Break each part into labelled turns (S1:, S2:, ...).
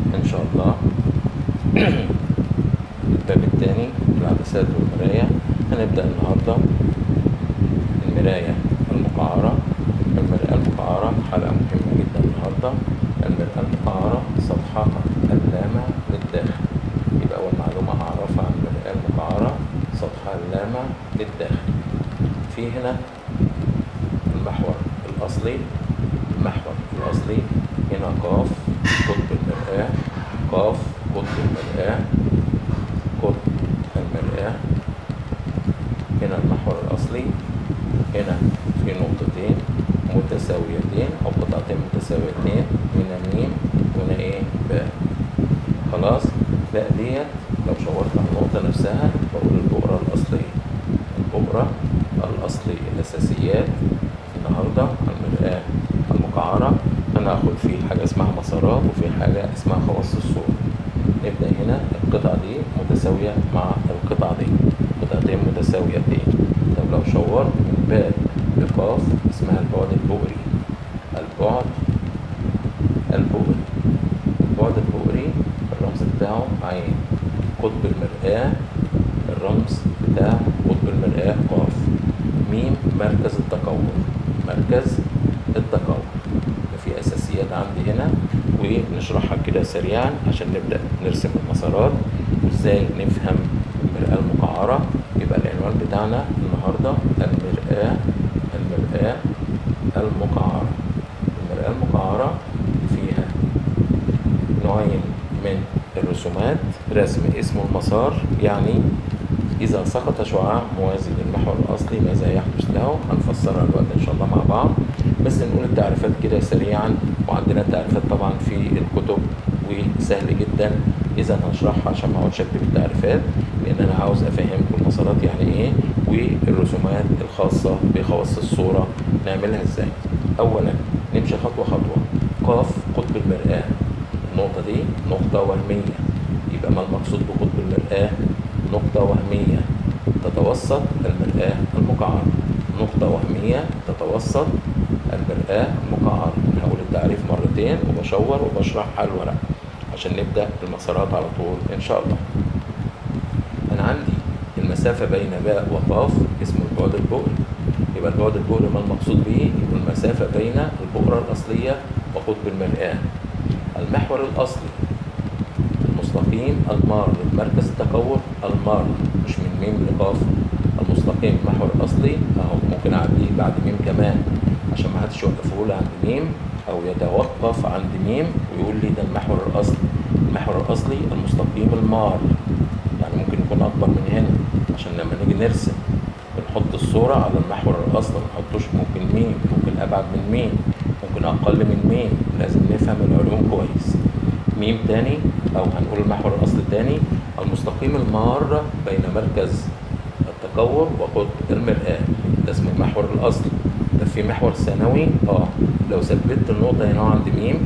S1: ان شاء الله الباب الثاني العدسات والمراية هنبدأ النهاردة المراية المقعرة المرآة المقعرة حلقة مهمة جدا النهاردة المرآة المقعرة سطحها اللامع للداخل يبقى أول معلومة أعرفها عن المرآة المقعرة سطحها اللامع للداخل في هنا المحور الأصلي المحور الأصلي هنا قاف قطب المرآة قاف قطب المرآة قطب المرآة هنا المحور الأصلي هنا في نقطتين متساويتين أو قطعتين متساويتين هنا ميم وهنا إيه باء خلاص لا ديت لو شاورت على النقطة نفسها بقول البؤرة الأصلية البؤرة الأصلية الأساسيات النهاردة المرآة المقعرة أنا هاخد فيه حاجة اسمها مسارات وفي حاجة اسمها خواص الصورة نبدأ هنا القطعة دي متساوية مع القطعة دي قطعتين متساويتين طب لو شورت من باب لقاف اسمها البعد البؤري البعد البؤري البعد البؤري الرمز بتاعه عين قطب المرآة الرمز بتاع قطب المرآة قاف ميم مركز التكور مركز التكور في أساسيات عندي هنا ونشرحها كده سريعا عشان نبدأ نرسم المسارات وازاي نفهم المرآة المقعرة يبقى العنوان بتاعنا النهاردة المرآة المرآة المقعرة المرآة المقعرة فيها نوعين من الرسومات رسم اسمه المسار يعني إذا سقط شعاع موازي للمحور الأصلي ماذا يحدث له هنفسرها دلوقتي إن شاء الله مع بعض بس نقول التعريفات كده سريعا وعندنا التعريفات طبعا في الكتب وسهل جدا إذا هشرحها عشان ما اقعدش اكتب التعريفات لأن أنا عاوز أفهمكم المسارات يعني إيه والرسومات الخاصة بخواص الصورة نعملها إزاي أولا نمشي خطوة خطوة قاف قطب المرآة النقطة دي نقطة وهمية يبقى ما المقصود بقطب المرآة نقطة وهمية تتوسط المرآة المقعرة نقطة وهمية تتوسط المرآة المقعرة هقول التعريف مرتين وبشور وبشرح على الورق عشان نبدأ المسارات على طول إن شاء الله أنا عندي المسافة بين باء وقاف اسمه البعد البؤري يبقى البعد البؤري ما المقصود به يبقى المسافة بين البؤرة الأصلية وقطب المرآة المحور الأصلي المستقيم المار مركز التكور المار مش من ميم لقاف المستقيم المحور الأصلي أهو ممكن أعديه بعد ميم كمان عشان ما حدش يوقفه لي عند ميم أو يتوقف عند ميم ويقول لي ده المحور الأصلي المحور الأصلي المستقيم المار يعني ممكن يكون أكبر من هنا عشان لما نيجي نرسم بنحط الصورة على المحور الأصلي ما نحطوش ممكن ميم ممكن أبعد من ميم ممكن أقل من ميم لازم نفهم العلوم كويس ميم تاني أو هنقول المحور الأصلي تاني المستقيم المار بين مركز التكور وقطب المرآة ده اسمه المحور الأصلي ده في محور ثانوي اه لو ثبت النقطة هنا عند ميم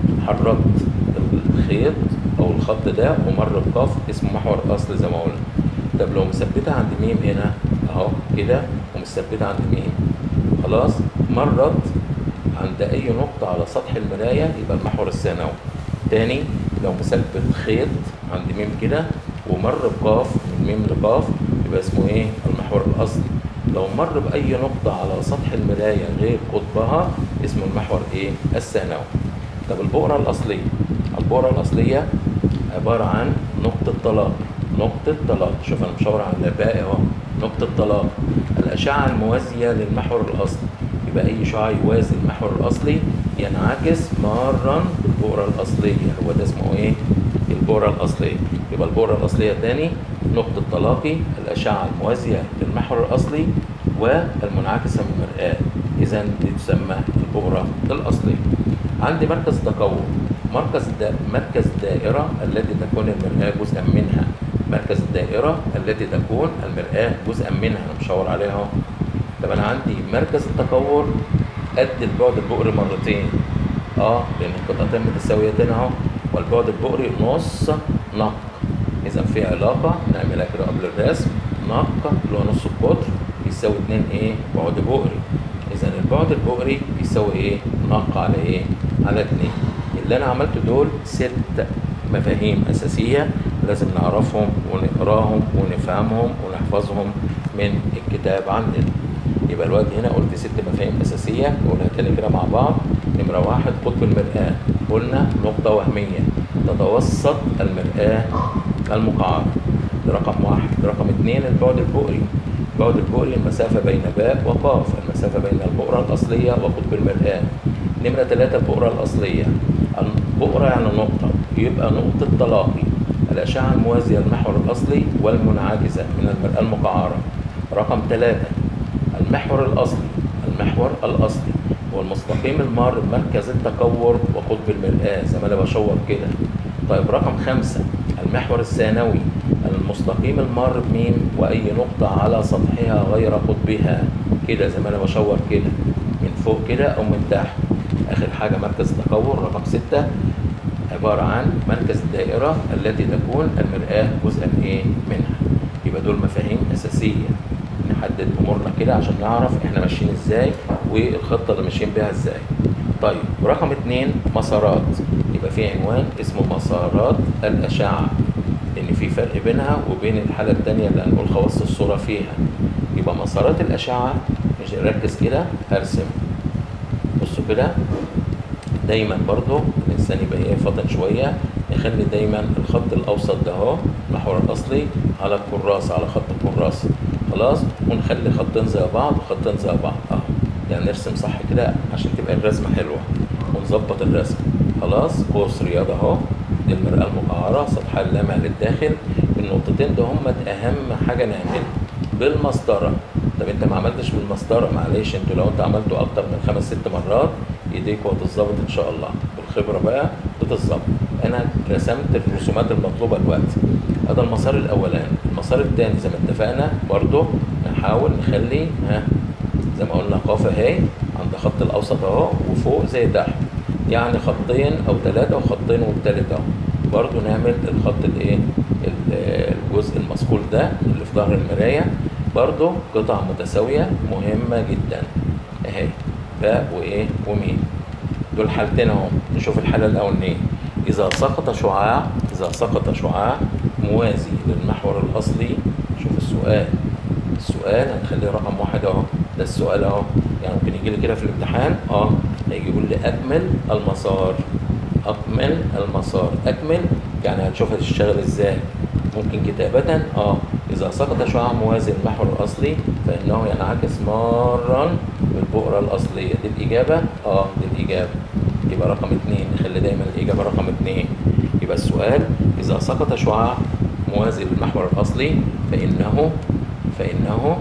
S1: حركت الخيط أو الخط ده ومر بقاف اسمه محور أصلي زي ما قلنا طب لو مثبتها عند ميم هنا اهو كده ومثبتها عند ميم خلاص مرت عند أي نقطة على سطح المراية يبقى المحور الثانوي تاني لو مثبت خيط عند ميم كده ومر بقاف من ميم لقاف يبقى اسمه ايه المحور الاصلي لو مر باي نقطه على سطح المرايه غير قطبها اسمه المحور ايه الثانوي طب البؤره الاصليه البؤره الاصليه عباره عن نقطه طلاق نقطه طلاق شوف انا مشاور على الباقي اهو نقطه طلاق الاشعه الموازيه للمحور الاصلي يبقى اي شعاع يوازي المحور الاصلي ينعكس مارا بالبؤره الاصليه هو ده اسمه ايه البؤره الاصليه يبقى البؤره الاصليه تاني نقطه تلاقي الاشعه الموازيه للمحور الاصلي والمنعكسه من المرآة اذا دي تسمى البؤره الاصليه عندي مركز تكور مركز دا مركز الدائره التي تكون المرآة جزءا منها مركز الدائره التي تكون المرآة جزءا منها انا مشاور عليها اهو طب انا عندي مركز التكور قد البعد البؤري مرتين اه لان القطعتين متساويتين اهو والبعد البؤري نص نق اذا في علاقه نعملها كده قبل الرسم نق اللي هو نص القطر بيساوي 2 ايه بعد بؤري اذا البعد البؤري بيساوي ايه نق على ايه على 2 اللي انا عملته دول ست مفاهيم أساسية لازم نعرفهم ونقراهم ونفهمهم ونحفظهم من الكتاب عندنا يبقى الوقت هنا قلت ست مفاهيم أساسية نقولها تاني كده مع بعض نمرة واحد قطب المرآة قلنا نقطة وهمية تتوسط المرآة المقعرة ده رقم واحد رقم اتنين البعد البؤري البعد البؤري المسافة بين باء وقاف المسافة بين البؤرة الأصلية وقطب المرآة نمرة ثلاثة البؤرة الأصلية البؤرة يعني نقطة يبقى نقطة تلاقي الأشعة الموازية للمحور الأصلي والمنعكسة من المرآة المقعرة رقم ثلاثة المحور الأصلي المحور الأصلي هو المستقيم المار بمركز التكور وقطب المرآة زي ما أنا بشور كده طيب رقم خمسة المحور الثانوي المستقيم المار بمين وأي نقطة على سطحها غير قطبها كده زي ما أنا بشور كده من فوق كده أو من تحت آخر حاجة مركز التكور رقم ستة عبارة عن مركز الدائرة التي تكون المرآة جزءا إيه منها يبقى دول مفاهيم أساسية نحدد أمورنا كده عشان نعرف إحنا ماشيين إزاي والخطة اللي ماشيين بيها إزاي طيب رقم اتنين مسارات يبقى في عنوان اسمه مسارات الأشعة لأن في فرق بينها وبين الحالة التانية اللي هنقول خواص الصورة فيها يبقى مسارات الأشعة مش نركز كده هرسم بصوا كده دايما برضو الإنسان يبقى إيه فاطن شوية نخلي دايما الخط الأوسط ده أهو المحور الأصلي على الكراس على خط الكراس خلاص ونخلي خطين زي بعض وخطين زي بعض أهو يعني نرسم صح كده عشان تبقى الرسمة حلوة ونظبط الرسم خلاص قوس رياضة أهو دي المرآة المقعرة سطحها اللامع للداخل النقطتين ده هم أهم حاجة نعملها بالمسطرة طب انت ما عملتش بالمسطرة معلش انتوا لو انت عملته اكتر من خمس ست مرات ايديك وهتتظبط ان شاء الله بالخبرة بقى بتتظبط انا رسمت الرسومات المطلوبة دلوقتي هذا المسار الاولاني المسار الثاني زي ما اتفقنا برضو نحاول نخلي ها زي ما قلنا قاف اهي عند خط الاوسط اهو وفوق زي تحت يعني خطين او ثلاثة وخطين والتالت اهو برضو نعمل الخط الايه الجزء المثقول ده اللي في ظهر المراية برضو قطع متساوية مهمة جدا اهي باء وايه وميم دول حالتين اهو نشوف الحالة الأولانية إذا سقط شعاع إذا سقط شعاع موازي للمحور الأصلي شوف السؤال السؤال هنخليه رقم واحد اهو ده السؤال اهو يعني ممكن يجي لي كده في الامتحان اه هيجي يقول لي أكمل المسار أكمل المسار أكمل يعني هتشوفها تشتغل ازاي ممكن كتابة اه إذا سقط شعاع موازي للمحور الأصلي فإنه ينعكس مارا بالبؤرة الأصلية دي الإجابة اه دي الإجابة يبقى رقم اتنين نخلي دايما الإجابة رقم اتنين يبقى السؤال إذا سقط شعاع موازي للمحور الأصلي فإنه فإنه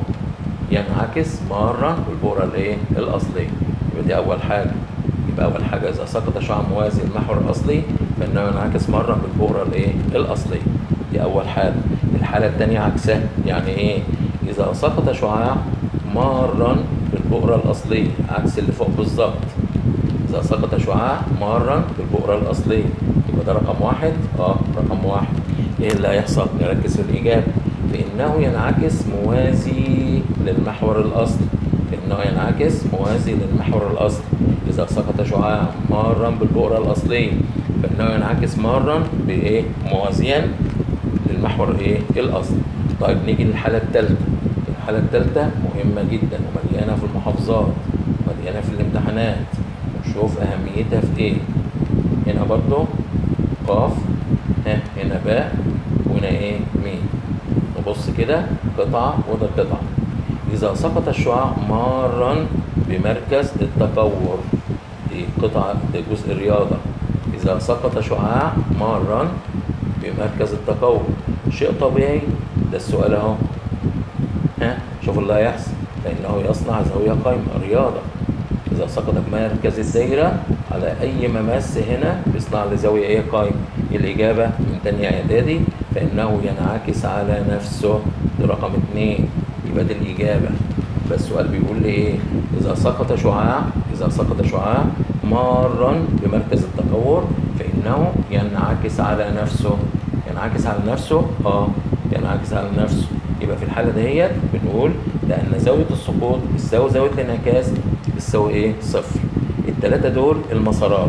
S1: ينعكس مارا بالبؤرة الإيه الأصلية يبقى دي أول حاجة يبقى أول حاجة إذا سقط شعاع موازي للمحور الأصلي فإنه ينعكس مرة بالبؤرة الإيه؟ الأصلية دي أول حالة الحالة الثانية عكسها يعني إيه؟ إذا سقط شعاع مارا بالبؤرة الأصلية عكس اللي فوق بالظبط إذا سقط شعاع مارا بالبؤرة الأصلية يبقى ده رقم واحد أه رقم واحد إيه اللي هيحصل؟ نركز في الإجابة فإنه ينعكس موازي للمحور الأصلي فإنه ينعكس موازي للمحور الأصلي إذا سقط شعاع مارا بالبؤرة الأصلية فإنه ينعكس مارا بإيه؟ موازيا للمحور إيه؟ الأصلي. طيب نيجي للحالة الثالثة. الحالة الثالثة مهمة جدا ومليانة في المحافظات مليانة في الامتحانات ونشوف أهميتها في إيه. هنا برضو قاف ها هنا باء وهنا إيه؟ ميم. نبص كده قطعة وده قطعة. إذا سقط الشعاع مارا بمركز التكور دي قطعة دي جزء الرياضة إذا سقط شعاع مارا بمركز التكور شيء طبيعي ده السؤال أهو ها شوف اللي هيحصل فإنه يصنع زاوية قائمة رياضة إذا سقط بمركز الدايرة على أي مماس هنا بيصنع لي زاوية إيه قائمة الإجابة من تانية إعدادي فإنه ينعكس على نفسه دي رقم اتنين يبقى دي الإجابة بس السؤال بيقول لي إيه إذا سقط شعاع إذا سقط شعاع مارا بمركز التكور فإنه ينعكس على نفسه ينعكس على نفسه آه ينعكس على نفسه يبقى في الحالة دهيت بنقول لأن زاوية السقوط بتساوي زاوية الانعكاس بتساوي إيه؟ صفر التلاتة دول المسارات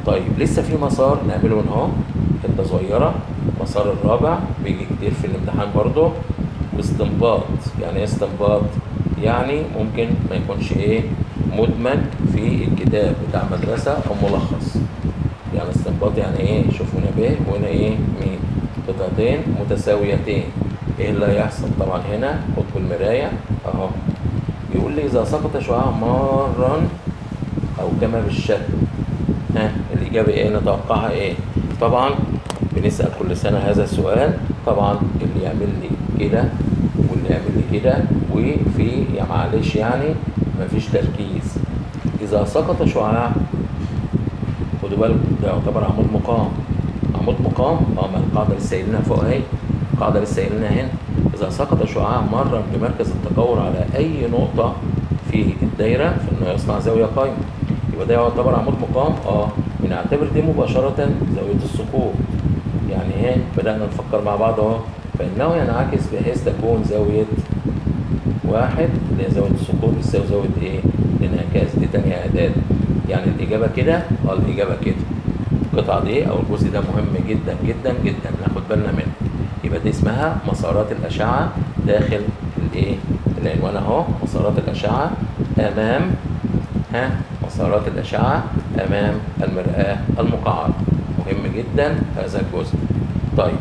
S1: طيب لسه في مسار نعمله هنا اهو حته صغيره المسار الرابع بيجي كتير في الامتحان برضه واستنباط يعني ايه استنباط يعني ممكن ما يكونش ايه مدمج في الكتاب بتاع مدرسه او ملخص يعني استنباط يعني ايه شوف هنا ب وهنا ايه مين قطعتين متساويتين ايه اللي هيحصل طبعا هنا قطب المرايه اهو يقول لي اذا سقط شعاع مارا او كما بالشكل ها الاجابه ايه نتوقعها ايه طبعا بنسال كل سنه هذا السؤال طبعا اللي يعمل لي كده واللي يعمل لي كده وفي يا معلش يعني مفيش تركيز اذا سقط شعاع خدوا بالكم ده يعتبر عمود مقام عمود مقام اه ما القاعده لسه قايلينها فوق اهي القاعده لسه قايلينها هنا اذا سقط شعاع مرا بمركز التكور على اي نقطه في الدايره فانه يصنع زاويه قايمه يبقى ده يعتبر عمود مقام اه بنعتبر دي مباشره زاويه السقوط يعني ايه بدانا نفكر مع بعض اهو فانه ينعكس بحيث تكون زاويه واحد اللي هي زاويه السقوط بتساوي زاويه ايه الانعكاس دي تانية اعداد يعني الاجابه كده اه الاجابه كده القطعه دي او الجزء ده مهم جدا جدا جدا ناخد بالنا منه يبقى دي اسمها مسارات الاشعه داخل الايه العنوان اهو مسارات الاشعه امام ها مسارات الاشعه امام المراه المقعره مهم جدا هذا الجزء طيب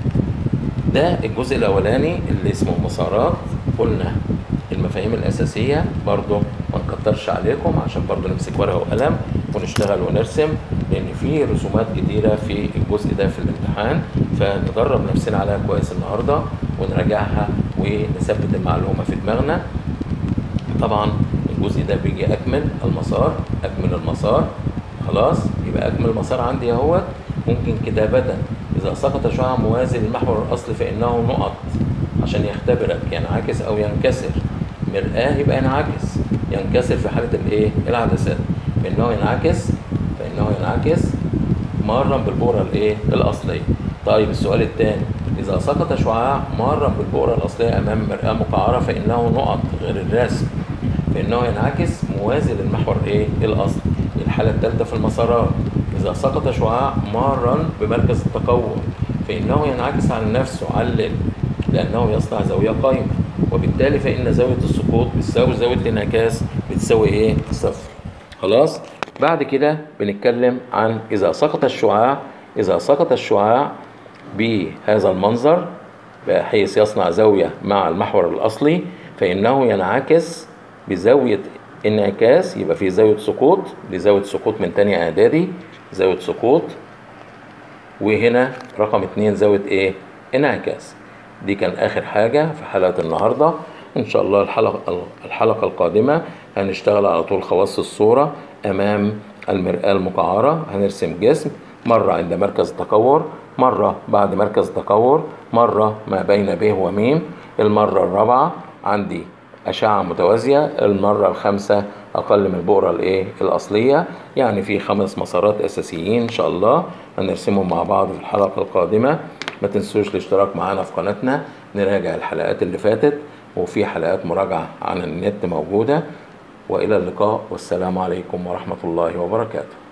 S1: ده الجزء الاولاني اللي اسمه مسارات قلنا المفاهيم الاساسيه برضو ما نكترش عليكم عشان برضو نمسك ورقه وقلم ونشتغل ونرسم لان في رسومات كتيره في الجزء ده في الامتحان فندرب نفسنا عليها كويس النهارده ونراجعها ونثبت المعلومه في دماغنا طبعا الجزء ده بيجي اكمل المسار اكمل المسار خلاص يبقى اكمل المسار عندي اهوت ممكن كتابه اذا سقط شعاع موازي للمحور الاصلي فانه نقط عشان يختبرك ينعكس او ينكسر مرآة يبقى ينعكس ينكسر في حالة الايه العدسات فإنه ينعكس فإنه ينعكس مرا بالبؤرة الايه الأصلية طيب السؤال الثاني إذا سقط شعاع مرا بالبؤرة الأصلية أمام مرآة مقعرة فإنه نقط غير الرسم فإنه ينعكس موازي للمحور ايه الأصلي الحالة الثالثة في المسارات إذا سقط شعاع مرا بمركز التكور فإنه ينعكس عن نفسه علل لأنه يصنع زاوية قايمة وبالتالي فإن زاوية السقوط بتساوي زاوية الانعكاس بتساوي إيه؟ صفر. خلاص؟ بعد كده بنتكلم عن إذا سقط الشعاع إذا سقط الشعاع بهذا المنظر بحيث يصنع زاوية مع المحور الأصلي فإنه ينعكس بزاوية انعكاس يبقى في زاوية سقوط دي زاوية سقوط من تانية إعدادي زاوية سقوط وهنا رقم اتنين زاوية إيه؟ انعكاس دي كان آخر حاجة في حلقة النهاردة إن شاء الله الحلقة الحلقة القادمة هنشتغل على طول خواص الصورة أمام المرآة المقعرة هنرسم جسم مرة عند مركز التكور مرة بعد مركز التكور مرة ما بين ب وميم المرة الرابعة عندي أشعة متوازية المرة الخامسة أقل من البؤرة الإيه الأصلية يعني في خمس مسارات أساسيين إن شاء الله هنرسمهم مع بعض في الحلقة القادمة ما تنسوش الاشتراك معانا في قناتنا نراجع الحلقات اللي فاتت وفي حلقات مراجعة عن النت موجودة وإلى اللقاء والسلام عليكم ورحمة الله وبركاته